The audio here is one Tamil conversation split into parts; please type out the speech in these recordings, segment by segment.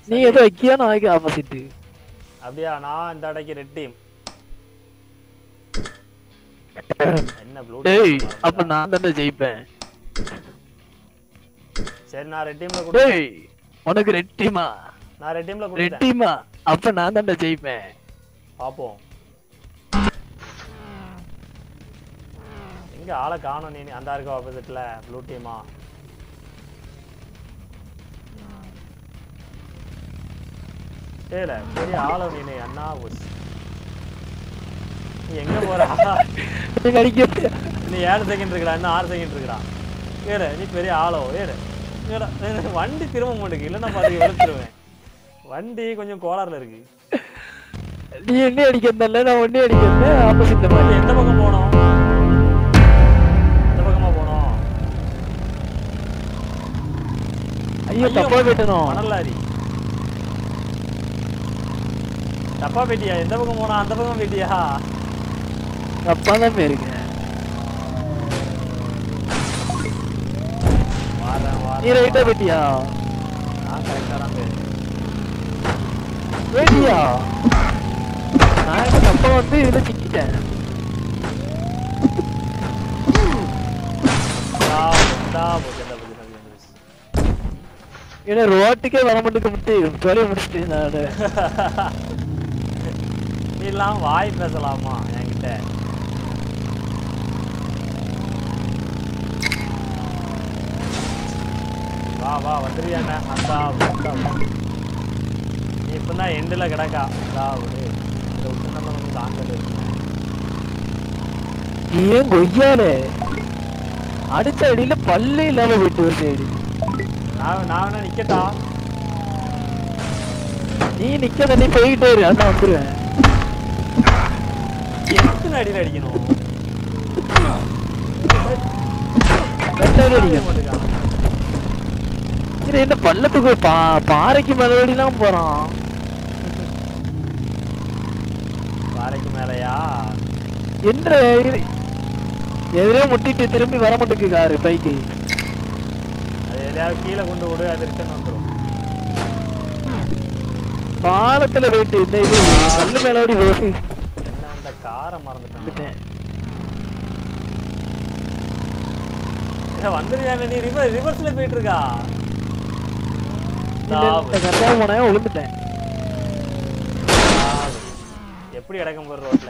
நீ எதோ வைக்கியா நான் வைக்க ஆப்போசிட் அப்படியா நான் இந்த அடைக்கு ரெட் டீம் என்ன ப்ளூ டேய் அப்ப நான் தானே ஜெயிப்பேன் சரி நான் ரெட் டீம்ல கொடு டேய் உனக்கு ரெட் டீமா நான் ரெட் டீம்ல ரெட் கொடுத்தேன் டீமா அப்ப நான் தானே ஜெயிப்பேன் பாப்போம் எங்க ஆளை காணோம் நீ அந்த இருக்க ஆப்போசிட்ல ப்ளூ டீமா ஏல பெரிய ஆளோ நீ அண்ணா புஷ் நீ எங்க போற நீங்க அடிக்க நீ ஏழு செகண்ட் இருக்கடா இன்னும் ஆறு செகண்ட் இருக்கடா ஏறு நீ பெரிய ஆளோ ஏறு ஏடா, ஏறு, வண்டி திரும்ப மாட்டேங்குது இல்லைன்னா பாத்துக்க வெளுத்துருவேன் வண்டி கொஞ்சம் கோளாறுல இருக்கு நீ என்ன அடிக்கிறதுல நான் ஒன்னே அடிக்கிறேன் ஆப்போசிட்ல வண்டி மாதிரி எந்த பக்கம் போனோம் எந்த பக்கமா போனோம் ஐயோ தப்பா போயிட்டணும் மணல்லாரி தப்பா போயிட்டியா எந்த பக்கம் போனா அந்த பக்கம் போயிட்டியா தப்பா தான் போயிருக்கேன் வாரேன் நீ வாரேன் ரைட்டா போயிட்டியா நான் கரெக்டா தான் போயிருக்கேன் போயிட்டியா நான் இப்ப தப்பா வந்து இதுல சிக்கிட்டேன் டா, டா, போச்சு, டா, போச்சு, டா, போச்சு. ஏன்னா ரோட்டுக்கே வர மாட்டேங்க முட்டு தொலைய முடிச்சிட்டேன் நானு நீ எல்லாம் வாய் பேசலாமா என்கிட்ட வா வா வந்துருவியாண்ணே அந்தா அந்தா நீ இப்பதான் எண்டில் கிடக்கா அந்தா ஒரு இதை விட்டு நம்ம வந்து தாங்கல நீ ஏன் கொய்யாலே அடிச்ச அடியில பல்லே இல்லாம போயிட்டு ஒரு சைடு நான் நான் வேணா நிக்கட்டா நீ நிக்காத நீ போய்கிட்டே இரு அதான் வந்துருவேன் எத்தனை அடியில் அடிக்கணும் கரெக்டாவே அடிக்கணும் மாட்டுக்கா. இது என்ன பள்ளத்துக்கு பா பாறைக்கு மேலோடிலாம் போறான் பாறைக்கு மேலையா என்ற எதிரே முட்டிட்டு திரும்பி வர மாட்டேங்குது காரு பைக்கு அது எதையாவது கீழே கொண்டு விடு அது ரிட்டர்ன் வந்துடும் பாலத்துல போயிட்டு இந்த இது கல்லு மேலோடி போய் என்ன அந்த காரை மறந்துட்டேன் வந்துருவியாங்க நீ ரிவர் ரிவர்ஸ்ல போயிட்டு இருக்கா தாவு, கரெக்டா போனேன் விழுந்துட்டேன் தாவு. எப்படி இடக்கம் போற ரோட்ல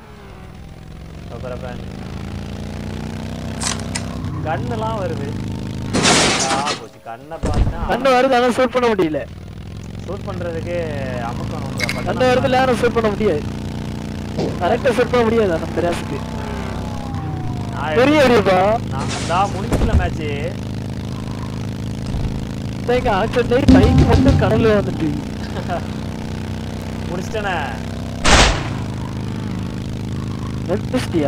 கண்ணெல்லாம் வருது ஆ, போச்சு கண்ணை பார்த்தா கண்ணு வருது ஆனா ஷூட் பண்ண முடியல ஷூட் பண்றதுக்கு அமுக்கணும் கண்ணு வருது யாரும் ஷூட் பண்ண முடியாது கரெக்டா ஷூட் பண்ண முடியாது அந்த பிராசுக்கு நான் பெரிய அடிப்பா நான் தான் முடிஞ்சில மேட்ச்சு இங்க ஆக்சிடென்ட் பைக் மட்டும் கடல்ல வந்துட்டு முடிச்சிட்டேனே நெட்டியா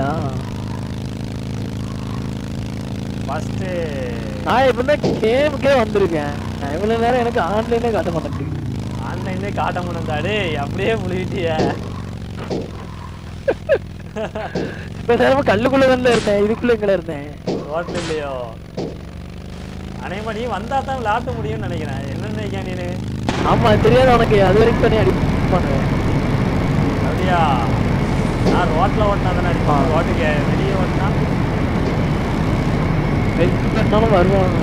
ஃபர்ஸ்ட்டு நான் இப்ப தான் கேமுக்கே வந்திருக்கேன் நான் இவ்வளவு நேரம் எனக்கு ஆன்லைனே காட்ட மாட்டேங்குது ஆன்லைன்லேயே காட்ட முடியா டேய் அப்படியே முழுகிட்டிய இப்ப நேரமா கல்லுக்குள்ள தானே இருந்தேன் இதுக்குள்ள எங்கட இருந்தேன் ரோட்ல இல்லையோ அநேகமா நீ வந்தா தான் விளாட்ட முடியும்னு நினைக்கிறேன் என்ன நினைக்கிற நீனு ஆமா தெரியாது உனக்கு அது வரைக்கும் பண்ணி அடிப்பாங்க அப்படியா நான் ரோட்ல ஓட்டினா தானே அடிப்பான் ரோட்டுக்கு வெளியே ஓட்டினா வெயிட்டாலும் வருவாங்க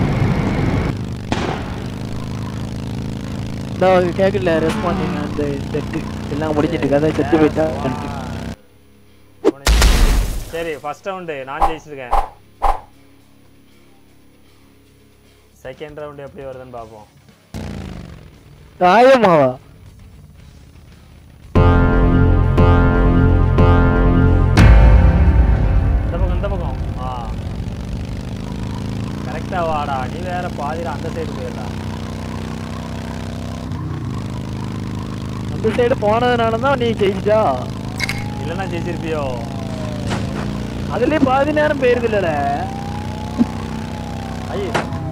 இந்த கேட்கல ரெஸ்பாண்டிங் அந்த இந்த இது எல்லாம் முடிஞ்சிட்டு கதை செத்து போயிட்டா சரி ஃபர்ஸ்ட் ரவுண்டு நான் ஜெயிச்சிருக்கேன் செகண்ட் ரவுண்டு எப்படி வருதுன்னு பார்ப்போம் காயமாவா இந்த பக்கம் இந்த பக்கம் ஆ கரெக்டா வாடா நீ வேற பாதியில அந்த சைடு போயிடா அந்த சைடு போனதுனால தான் நீ ஜெயிச்சிட்டா இல்லைன்னா ஜெயிச்சிருப்பியோ அதுலயே பாதி நேரம் போயிருது இல்லட ஐயோ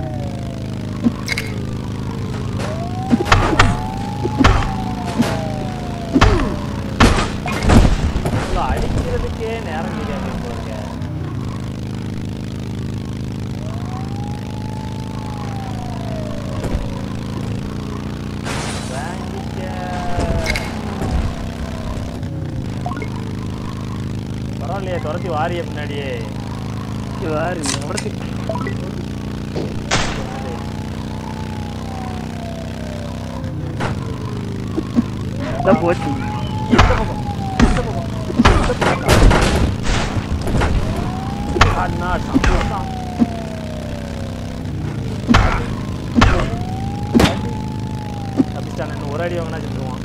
இவ்வளோ அடிக்கிறதுக்கே நேரம் தெரியாது போல துரத்தி வாரிய பின்னாடியே இது பாரு அவனுக்கு இதான் போச்சு அண்ணா சம்பளம் தப்பிச்சிட்டான் இன்னும் ஒரு அடி வாங்கினா செத்துருவான்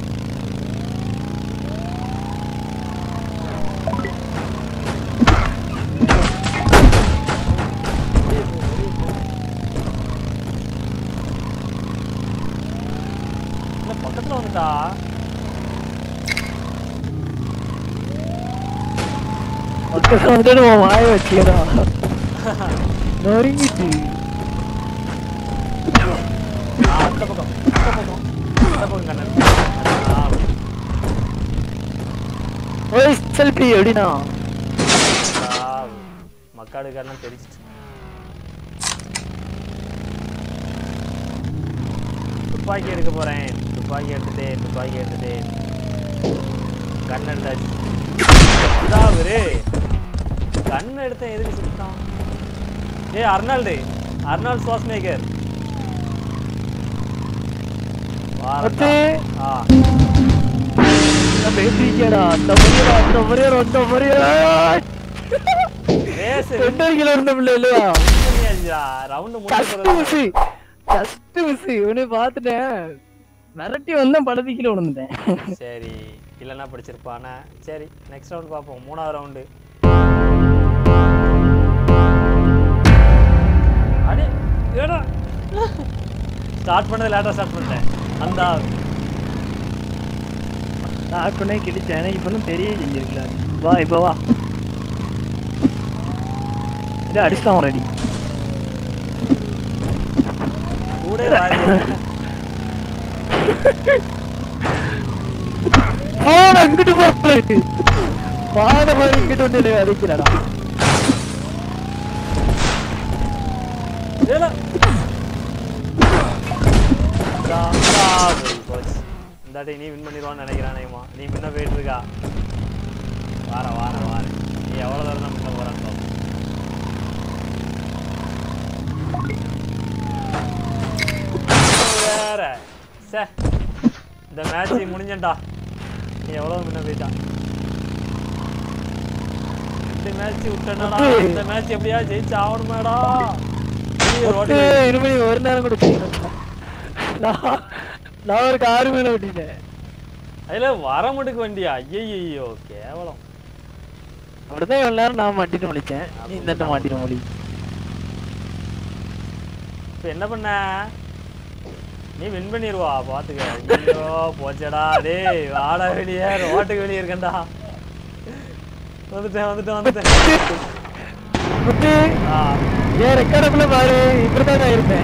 இல்ல, பக்கத்துல வந்துட்டா பக்கத்துல வந்துட்டு உன் வாய வச்சியடா நொறுங்கிட்டு ஆ, அந்த பக்கம் அந்த பக்கம் அந்த பக்கம் கண்ணன் ஆ, ஓய் செல்ஃபி எப்படின்னா ஆ, மக்காடு கண்ணன் தெரிச்சிட்டு துப்பாக்கி எடுக்க போறேன் துப்பாக்கி எடுத்துட்டேன் துப்பாக்கி எடுத்துட்டேன் கண் எடுத்தாச்சு இதாவரு கண் எடுத்தேன் எதுக்கு சுட்டான் ஏய் அர்னால்டு அர்னால்ட் சுவாஸ்மேக்கர் அத்தே. ஆ நான் பேசிருக்கேடா அந்த முறையடா அந்த முறையடா அந்த முறையடா ரேஸ் ரெண்டரை கிலோ இருந்த பிள்ளை இல்லையா ரவுண்டு ஜஸ்ட் முடிச்சு மிஸ் ஜஸ்ட் மிஸ் இவனே பார்த்துட்டேன் மிரட்டி வந்தேன் படத்து கீழே விழுந்துட்டேன் சரி இல்லைன்னா பிடிச்சிருப்பானே சரி நெக்ஸ்ட் ரவுண்ட் பார்ப்போம் மூணாவது ரவுண்டு அடி ஏடா ஸ்டார்ட் பண்ணது லேட்டாக ஸ்டார்ட் பண்ணிட்டேன் அந்த நான் கொண்டே கிழிச்சேன் எனக்கு இப்ப தெரிய செஞ்சிருக்கல வா இப்ப வா இது அடிச்சான் ரெடி கூட வாரி போன இங்கிட்டு போட்டு பாத மாதிரி இங்கிட்டு வந்து என்னை அடிக்கிறாடா ஏடா தா, தா, போய் போச்சு. இந்த வாட்டி நீ வின் பண்ணிடுவான்னு நினைக்கிறானேம்மா நீ முன்ன போயிட்டு இருக்கா வார வார வார நீ எவ்வளோ தூரம் தான் முன்ன போறான்னு பாப்போம். வேற சே இந்த மேட்ச் முடிஞ்சண்டா நீ எவ்வளோ முன்ன போயிட்டான் இந்த மேட்ச் விட்டனடா இந்த மேட்ச் எப்படியா ஜெயிச்சு ஆகணுமேடா நீ ரோட்டு இனிமே ஒரு நேரம் கூட செய்யணும் நான் நான் ஒரு ஆறு மேல விட்டுட்டேன் அதுல வர முடுக்கு வண்டியா ஐயோ கேவலம் அப்படிதான் இவ்வளவு நேரம் நான் மாட்டிட்டு முடிச்சேன் நீ இந்த மாட்டிட்டு மொழி இப்ப என்ன பண்ண நீ வின் பண்ணிடுவா பாத்துக்க ஐயோ போச்சடா டேய் வாடா வெளியே ரோட்டுக்கு வெளியே இருக்கேன்டா வந்துட்டேன் வந்துட்டேன் வந்துட்டேன் முத்து ஆ ஏன் ரெக்கார்டப்புல பாரு இப்படிதான் நான் இருப்பேன்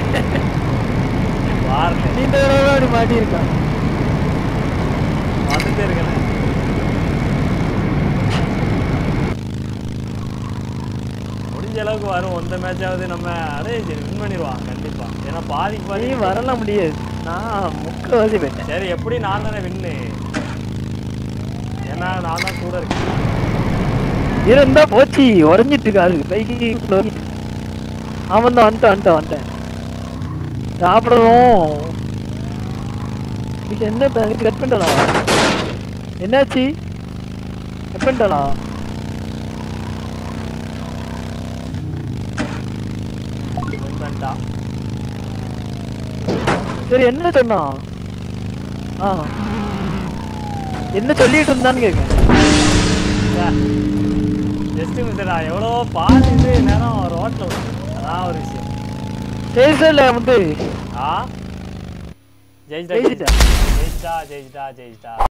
வாரல நீ இந்த தடவை அப்படி மாட்டியிருக்கான் வந்துட்டே இருக்கேன் முடிஞ்ச அளவுக்கு வரும் இந்த மேட்சாவது நம்ம அடே சரி வின் பண்ணிடுவான் கண்டிப்பா ஏன்னா பாதிக்கு நீ பாதி வரலாம் முடியாது நான் முக்கவாசி போயிட்டேன் சரி எப்படி நான் தானே வின்னு ஏன்னா நான் தான் கூட இருக்கேன் இருந்தா போச்சு உடஞ்சிட்டு இருக்காரு பைக்கு அவன் தான் வந்துட்டான் வந்துட்டான் வந்துட்டேன் சாப்பிடணும் இது என்ன கட் பண்ணிட்டா என்னாச்சு கட் பண்ணிட்டாளா வின் பண்ணிட்டா சரி என்ன சொன்னான் ஆ என்ன சொல்லிட்டு இருந்தான்னு கேட்க ஜஸ்ட் மிஸ்டா எவ்வளோ பாதி இது நேரம் ரோட்டில் விட்டு அதான் ஒரு விஷயம் பேசல முட்டு ஆ ஜெயிச்சிட்டா ஜெயிச்சிட்டா. ஜெயிச்சிட்டா ஜெயிச்சிட்டா ஜெயிச்சிட்டா